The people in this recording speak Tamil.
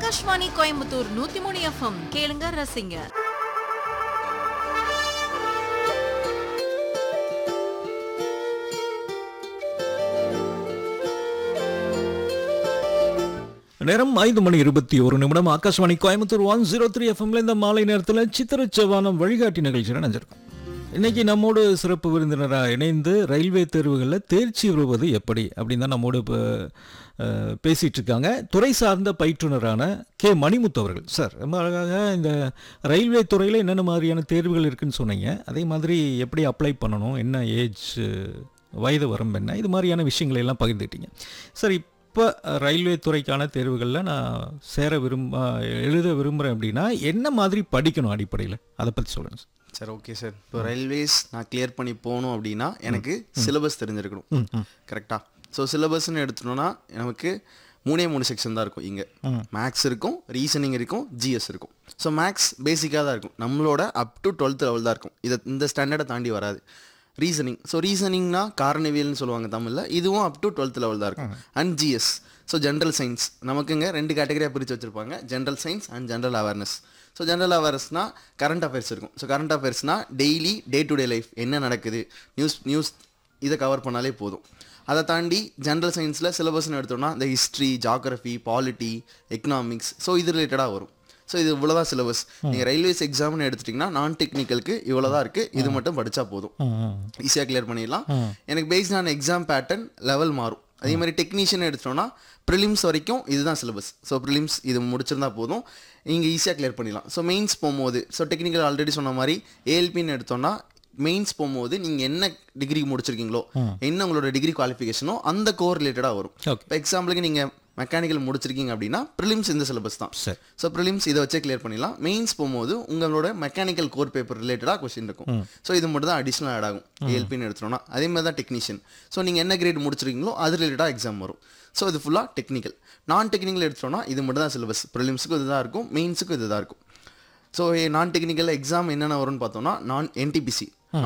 ஆகாஷ்வாணி கோயம்புத்தூர் நூத்தி மூணு எஃப்எம் கேளுங்க ரசிங்க நேரம் ஐந்து மணி இருபத்தி ஒரு நிமிடம் Akashvani Coimbatore one zero three எஃப்எம்ல இந்த மாலை நேரத்தில் சித்திரச்சவானம் வழிகாட்டி நிகழ்ச்சியில் நினைஞ்சிருக்கோம் இன்னைக்கு நம்மோடு சிறப்பு விருந்தினராக இணைந்து ரயில்வே தேர்வுகளில் தேர்ச்சி பெறுவது எப்படி அப்படின்னு தான் நம்மோடு இப்போ அஹ், பேசிட்டு இருக்காங்க துறை சார்ந்த பயிற்றுனரான கே மணிமுத்து அவர்கள் சார் ரொம்ப அழகாக இந்த ரயில்வே துறையில் என்னென்ன மாதிரியான தேர்வுகள் இருக்குன்னு சொன்னீங்க அதே மாதிரி எப்படி அப்ளை பண்ணணும் என்ன ஏஜ் வயது வரம்பு என்ன இது மாதிரியான விஷயங்களை எல்லாம் பகிர்ந்துக்கிட்டீங்க சார் இப்போ ரயில்வே துறைக்கான தேர்வுகளில் நான் சேர விரும்ப எழுத விரும்புகிறேன் அப்படின்னா என்ன மாதிரி படிக்கணும் அடிப்படையில் அதை பற்றி சொல்லுங்கள் சார் சார் ஓகே சார் இப்போ ரயில்வேஸ் நான் கிளியர் பண்ணி போகணும் அப்படின்னா எனக்கு சிலபஸ் தெரிஞ்சிருக்கணும் கரெக்டாக ஸோ சிலபஸ்னு எடுத்துட்டோம்னா நமக்கு மூணே மூணு செக்ஷன் தான் இருக்கும் இங்கே மேக்ஸ் இருக்கும் ரீசனிங் இருக்கும் ஜிஎஸ் இருக்கும் ஸோ மேக்ஸ் பேசிக்காக தான் இருக்கும் நம்மளோட அப் டு டுவெல்த் லெவல் தான் இருக்கும் இதை இந்த ஸ்டாண்டர்டை தாண்டி வராது ரீசனிங் ஸோ ரீசனிங்னா காரணவியல்னு சொல்லுவாங்க தமிழில் இதுவும் அப் டு டுவெல்த் லெவல் தான் இருக்கும் and GS so general science நமக்குங்க ரெண்டு கேட்டகரியாக பிரித்து வச்சுருப்பாங்க general science and general awareness so general அவேர்னஸ்னா கரண்ட் அஃபேர்ஸ் இருக்கும் ஸோ கரண்ட் அஃபேர்ஸ்னா daily day to day life என்ன நடக்குது நியூஸ் நியூஸ் இதை கவர் பண்ணாலே போதும் அதை தாண்டி ஜென்ரல் சயின்ஸில் சிலபஸ்னு எடுத்தோம்னா இந்த history geography polity economics so இது ரிலேட்டடாக வரும் ஸோ இது இவ்வளோதான் சிலபஸ் நீங்கள் ரயில்வேஸ் எக்ஸாம்னு எடுத்துட்டிங்கன்னா நான் டெக்னிக்கலுக்கு இவ்வளோ தான் இருக்குது இது மட்டும் படித்தா போதும் ஈஸியாக கிளியர் பண்ணிடலாம் எனக்கு based on exam pattern level மாறும் அதே மாதிரி டெக்னீஷியன் எடுத்துட்டோம்னா ப்ரிலிம்ஸ் வரைக்கும் இதுதான் சிலபஸ் ஸோ ப்ரிலிம்ஸ் இது முடிச்சிருந்தா போதும் நீங்கள் ஈஸியாக கிளியர் பண்ணிடலாம் ஸோ மெயின்ஸ் போகும்போது ஸோ டெக்னிக்கல் ஆல்ரெடி சொன்ன மாதிரி ஏஎல்பின்னு எடுத்தோம்னா மெயின்ஸ் போகும்போது நீங்கள் என்ன டிகிரி முடிச்சிருக்கீங்களோ என்ன உங்களோட டிகிரி குவாலிஃபிகேஷனோ அந்த கோர் ரிலேட்டடாக வரும் Okay. இப்போ எக்ஸாம்பிளுக்கு நீங்கள் மெக்கானிக்கல் முடிச்சிருக்கீங்க அப்படின்னா ப்ரிலிம்ஸ் இந்த சிலபஸ் தான் சரி. ஸோ ப்ரிலிம்ஸ் இதை வச்சே கிளியர் பண்ணிடலாம் மெயின்ஸ் போகும்போது உங்களோட மெக்கானிக்கல் கோர் பேப்பர் ரிலேட்டடாக கொஸ்டின் இருக்கும் ஸோ இது மட்டும் தான் அடிஷ்னல் ஆட் ஆகும் ஏஎல்பின்னு எடுத்துட்டோம்னா அதே மாதிரி தான் டெக்னீஷியன் ஸோ நீங்கள் என்ன கிரேட் முடிச்சிருக்கீங்களோ அது ரிலேட்டடாக எக்ஸாம் வரும் ஸோ இது ஃபுல்லாக டெக்னிக்கல் நான் டெக்னிக்கல் எடுத்துட்டோம்னா இது மட்டும் தான் சிலபஸ் ப்ரிலிம்ஸுக்கும் இதுதான் இருக்கும் மெயின்ஸுக்கும் இதுதான் இருக்கும் ஸோ நான் டெக்னிக்கல் எக்ஸாம் என்னென்ன வரும்னு பார்த்தோம்னா நான் என்டிபிசி